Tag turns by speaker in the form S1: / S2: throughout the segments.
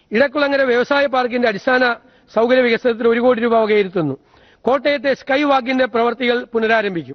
S1: ഇടക്കുളങ്ങര വ്യവസായ പാർക്കിന്റെ അടിസ്ഥാന സൗകര്യ വികസനത്തിന് ഒരു കോടി രൂപ വകയിരുത്തുന്നു കോട്ടയത്തെ സ്കൈ വാക്കിന്റെ പ്രവർത്തികൾ പുനരാരംഭിക്കും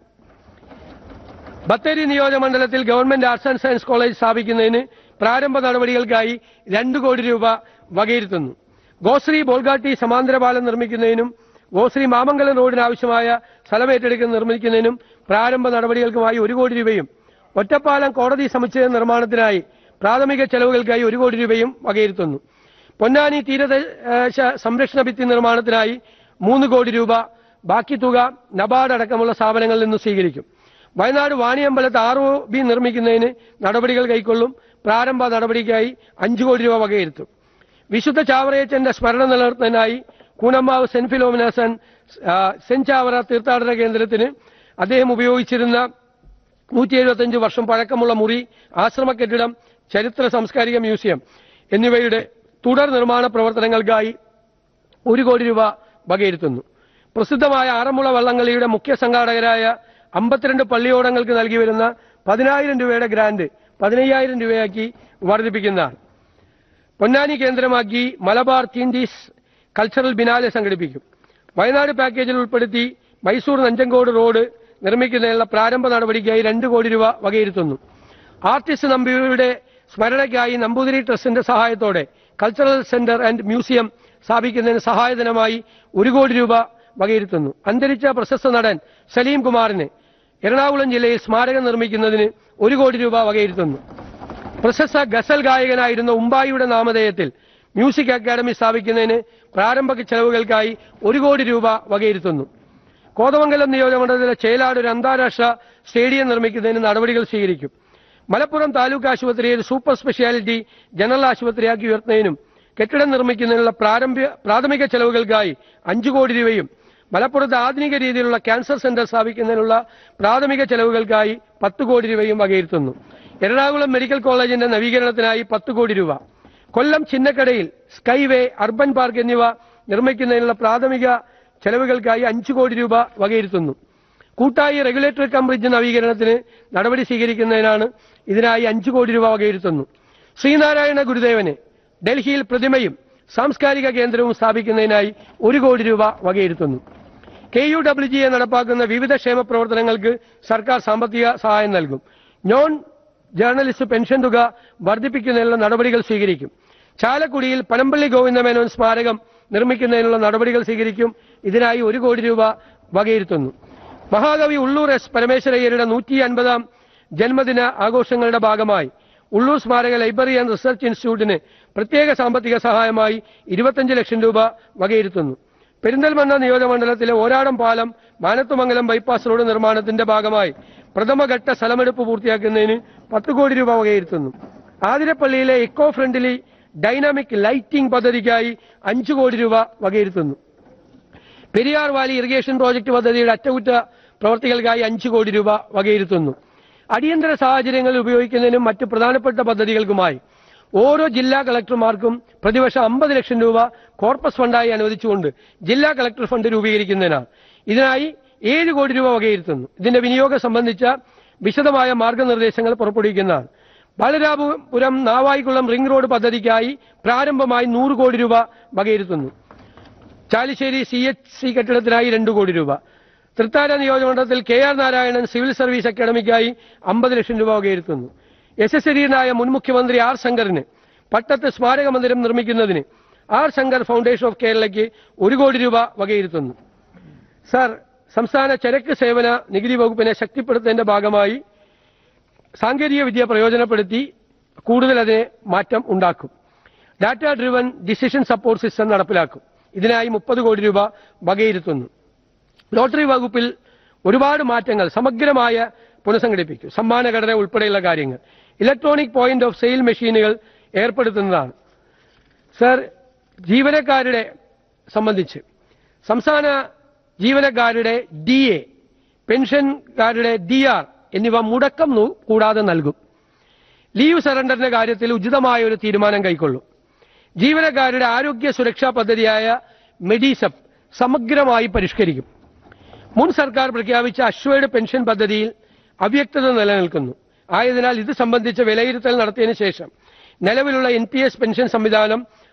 S1: ബത്തേരി നിയോജകമണ്ഡലത്തിൽ government arts and science college സ്ഥാപിക്കുന്നതിന് പ്രാരംഭ നടപടികൾക്കായി രണ്ട് കോടി രൂപ വകയിരുത്തുന്നു ഗോശ്രീ ബോൾഗാട്ടി സമാന്തര പാലം നിർമ്മിക്കുന്നതിനും ഗോശ്രീ മാമംഗലം റോഡിന് ആവശ്യമായ സ്ഥലമേറ്റെടുക്കുന്ന നിർമ്മിക്കുന്നതിനും പ്രാരംഭ നടപടികൾക്കുമായി ഒരു കോടി രൂപയും ഒറ്റപ്പാലം കോടതി സമുച്ചയ നിർമ്മാണത്തിനായി പ്രാഥമിക ചെലവുകൾക്കായി ഒരു കോടി രൂപയും വകയിരുത്തുന്നു പൊന്നാനി തീരദേശ സംരക്ഷണ ഭിത്തി നിർമ്മാണത്തിനായി മൂന്ന് കോടി രൂപ ബാക്കി തുക നബാർഡ് അടക്കമുള്ള സ്ഥാപനങ്ങളിൽ നിന്ന് സ്വീകരിക്കും വയനാട് വാണിയമ്പലത്ത് ആർ ഒ ബി നിർമ്മിക്കുന്നതിന് നടപടികൾ കൈക്കൊള്ളും പ്രാരംഭ നടപടിക്കായി അഞ്ചു കോടി രൂപ വകയിരുത്തും വിശുദ്ധ ചാവറയച്ചന്റെ സ്മരണ നിലനിർത്തുന്നതിനായി കൂനമ്മാവ് സെന്റ് ഫിലോമിനാസൻ ആ, സെന്റ് ചാവറ തീർത്ഥാടന കേന്ദ്രത്തിന് അദ്ദേഹം ഉപയോഗിച്ചിരുന്ന നൂറ്റി എഴുപത്തിയഞ്ച് വർഷം പഴക്കമുള്ള മുറി ആശ്രമ കെട്ടിടം ചരിത്ര സാംസ്കാരിക മ്യൂസിയം എന്നിവയുടെ തുടർ നിർമ്മാണ പ്രവർത്തനങ്ങൾക്കായി ഒരു കോടി രൂപ വകയിരുത്തുന്നു പ്രസിദ്ധമായ ആറന്മുള വള്ളംകളിയുടെ മുഖ്യ സംഘാടകരായ അമ്പത്തിരണ്ട് പള്ളിയോടങ്ങൾക്ക് നൽകി വരുന്ന പതിനായിരം രൂപയുടെ ഗ്രാന്റ് പതിനയ്യായിരം രൂപയാക്കി വർദ്ധിപ്പിക്കുന്നതാണ് പൊന്നാനി കേന്ദ്രമാക്കി മലബാർ തീന്തീസ് കൾച്ചറൽ ബിനാലെ സംഘടിപ്പിക്കും വയനാട് പാക്കേജിൽ ഉൾപ്പെടുത്തി മൈസൂർ നഞ്ചങ്കോട് റോഡ് നിർമ്മിക്കുന്നതിനുള്ള പ്രാരംഭ നടപടിക്കായി രണ്ട് കോടി രൂപ വകയിരുത്തുന്നു ആർട്ടിസ്റ്റ് നമ്പിയുടെ സ്മരണയ്ക്കായി നമ്പൂതിരി ട്രസ്റ്റിന്റെ സഹായത്തോടെ കൾച്ചറൽ സെന്റർ ആൻഡ് മ്യൂസിയം സ്ഥാപിക്കുന്നതിന് സഹായധനമായി ഒരു കോടി രൂപ വകയിരുത്തുന്നു അന്തരിച്ച പ്രശസ്ത നടൻ സലീം കുമാറിന് എറണാകുളം ജില്ലയിൽ സ്മാരകം നിർമ്മിക്കുന്നതിന് ഒരു കോടി രൂപ വകയിരുത്തുന്നു പ്രശസ്ത ഗസൽ ഗായകനായിരുന്ന ഉമ്പായിയുടെ നാമധേയത്തിൽ മ്യൂസിക് അക്കാദമി സ്ഥാപിക്കുന്നതിന് പ്രാരംഭ ചെലവുകൾക്കായി ഒരു കോടി രൂപ വകയിരുത്തുന്നു കോതമംഗലം നിയോജകമണ്ഡലത്തിലെ ചേലാട് ഒരു അന്താരാഷ്ട്ര സ്റ്റേഡിയം നിർമ്മിക്കുന്നതിന് നടപടികൾ സ്വീകരിക്കും മലപ്പുറം താലൂക്ക് ആശുപത്രിയെ ഒരു സൂപ്പർ സ്പെഷ്യാലിറ്റി ജനറൽ ആശുപത്രിയാക്കി ഉയർത്തുന്നതിനും കെട്ടിടം നിർമ്മിക്കുന്നതിനുള്ള പ്രാരംഭ പ്രാഥമിക ചെലവുകൾക്കായി അഞ്ചു കോടി രൂപയും മലപ്പുറത്ത് ആധുനിക രീതിയിലുള്ള ക്യാൻസർ സെന്റർ സ്ഥാപിക്കുന്നതിനുള്ള പ്രാഥമിക ചെലവുകൾക്കായി പത്ത് കോടി രൂപയും വകയിരുത്തുന്നു എറണാകുളം മെഡിക്കൽ കോളേജിന്റെ നവീകരണത്തിനായി പത്ത് കോടി രൂപ കൊല്ലം ചിന്നക്കടയിൽ സ്കൈവേ അർബൻ പാർക്ക് എന്നിവ നിർമ്മിക്കുന്നതിനുള്ള പ്രാഥമിക ചെലവുകൾക്കായി അഞ്ചു കോടി രൂപ വകയിരുത്തുന്നു കൂട്ടായി റെഗുലേറ്ററി കം ബ്രിഡ്ജ് നവീകരണത്തിന് നടപടി സ്വീകരിക്കുന്നതിനാണ് ഇതിനായി അഞ്ചു കോടി രൂപ വകയിരുത്തുന്നു ശ്രീനാരായണ ഗുരുദേവന് ഡൽഹിയിൽ പ്രതിമയും സാംസ്കാരിക കേന്ദ്രവും സ്ഥാപിക്കുന്നതിനായി ഒരു കോടി രൂപ വകയിരുത്തുന്നു K U W G A നടപ്പാക്കുന്ന വിവിധ ക്ഷേമ പ്രവർത്തനങ്ങൾക്ക് സർക്കാർ സാമ്പത്തിക സഹായം നൽകും നോൺ ജേർണലിസ്റ്റ് പെൻഷൻ തുക വർദ്ധിപ്പിക്കുന്നതിനുള്ള നടപടികൾ സ്വീകരിക്കും ചാലക്കുടിയിൽ പനമ്പള്ളി ഗോവിന്ദമേനോൻ സ്മാരകം നിർമ്മിക്കുന്നതിനുള്ള നടപടികൾ സ്വീകരിക്കും ഇതിനായി ഒരു കോടി രൂപ വകയിരുത്തുന്നു മഹാകവി ഉള്ളൂർ എസ് പരമേശ്വരയ്യരുടെ നൂറ്റി അൻപതാം ജന്മദിന ആഘോഷങ്ങളുടെ ഭാഗമായി ഉള്ളൂർ സ്മാരക ലൈബ്രറി ആൻഡ് റിസർച്ച് ഇൻസ്റ്റിറ്റ്യൂട്ടിന് പ്രത്യേക സാമ്പത്തിക സഹായമായി ഇരുപത്തഞ്ച് ലക്ഷം രൂപ വകയിരുത്തുന്നു പെരിന്തൽമണ്ണ നിയോജകമണ്ഡലത്തിലെ ഓരാടം പാലം മാനത്തുമംഗലം ബൈപ്പാസ് റോഡ് നിർമ്മാണത്തിന്റെ ഭാഗമായി പ്രഥമഘട്ട സ്ഥലമെടുപ്പ് പൂർത്തിയാക്കുന്നതിന് പത്ത് കോടി രൂപ വകയിരുത്തുന്നു ആതിരപ്പള്ളിയിലെ ഇക്കോ ഫ്രണ്ട്ലി ഡൈനാമിക് ലൈറ്റിംഗ് പദ്ധതിക്കായി അഞ്ചു കോടി രൂപ വകയിരുത്തുന്നു പെരിയാർ വാലി ഇറിഗേഷൻ പ്രോജക്ട് പദ്ധതിയുടെ അറ്റകുറ്റ പ്രവർത്തികൾക്കായി അഞ്ചു കോടി രൂപ വകയിരുത്തുന്നു അടിയന്തര സാഹചര്യങ്ങളിൽ ഉപയോഗിക്കുന്നതിനും മറ്റ് പ്രധാനപ്പെട്ട പദ്ധതികൾക്കുമായി ഓരോ ജില്ലാ കളക്ടർമാർക്കും പ്രതിവർഷം അമ്പത് ലക്ഷം രൂപ കോർപ്പസ് ഫണ്ടായി അനുവദിച്ചുകൊണ്ട് ജില്ലാ കളക്ടർ ഫണ്ട് രൂപീകരിക്കുന്നതിനാണ് ഇതിനായി ഏഴ് കോടി രൂപ വകയിരുത്തുന്നു ഇതിന്റെ വിനിയോഗം സംബന്ധിച്ച വിശദമായ മാർഗനിർദ്ദേശങ്ങൾ പുറപ്പെടുവിക്കുന്നതാണ് ബാലരാമപുരം നാവായിക്കുളം റിംഗ് റോഡ് പദ്ധതിക്കായി പ്രാരംഭമായി നൂറ് കോടി രൂപ വകയിരുത്തുന്നു ചാലിശ്ശേരി സി എച്ച് സി കെട്ടിടത്തിനായി രണ്ട് കോടി രൂപ തൃത്താല നിയോജകമണ്ഡലത്തിൽ K R Narayanan civil service അക്കാദമിക്കായി അമ്പത് ലക്ഷം രൂപ വകയിരുത്തുന്നു യശസ്വരീയനായ മുൻ മുഖ്യമന്ത്രി ആർ ശങ്കറിന് പട്ടത്ത് സ്മാരക മന്ദിരം നിർമ്മിക്കുന്നതിന് ആർ ശങ്കർ ഫൗണ്ടേഷൻ ഓഫ് കേരളയ്ക്ക് ഒരു കോടി രൂപ വകയിരുത്തുന്നു സാർ സംസ്ഥാന ചരക്ക് സേവന നികുതി വകുപ്പിനെ ശക്തിപ്പെടുത്തുന്നതിന്റെ ഭാഗമായി സാങ്കേതിക വിദ്യ പ്രയോജനപ്പെടുത്തി കൂടുതൽ അതിനെ മാറ്റം ഉണ്ടാക്കും data driven decision support system നടപ്പിലാക്കും ഇതിനായി മുപ്പത് കോടി രൂപ വകയിരുത്തുന്നു ലോട്ടറി വകുപ്പിൽ ഒരുപാട് മാറ്റങ്ങൾ സമഗ്രമായ പുനഃസംഘടിപ്പിക്കും സമ്മാന ഘടന ഉൾപ്പെടെയുള്ള കാര്യങ്ങൾ ഇലക്ട്രോണിക് പോയിന്റ് ഓഫ് സെയിൽ മെഷീനുകൾ ഏർപ്പെടുത്തുന്നതാണ് സർ ജീവനക്കാരുടെ സംബന്ധിച്ച് സംസ്ഥാന ജീവനക്കാരുടെ ഡി എ പെൻഷൻകാരുടെ ഡി ആർ എന്നിവ മുടക്കം നു- കൂടാതെ നൽകും ലീവ് സറണ്ടറിന്റെ കാര്യത്തിൽ ഉചിതമായ ഒരു തീരുമാനം കൈക്കൊള്ളും ജീവനക്കാരുടെ ആരോഗ്യ സുരക്ഷാ പദ്ധതിയായ മെഡിസപ്പ് സമഗ്രമായി പരിഷ്കരിക്കും മുൻ സർക്കാർ പ്രഖ്യാപിച്ച അശ്വയുടെ പെൻഷൻ പദ്ധതിയിൽ അവ്യക്തത നിലനിൽക്കുന്നു ആയതിനാൽ ഇത് സംബന്ധിച്ച വിലയിരുത്തൽ നടത്തിയതിനു ശേഷം നിലവിലുള്ള എൻ പി എസ് പെൻഷൻ സംവിധാനം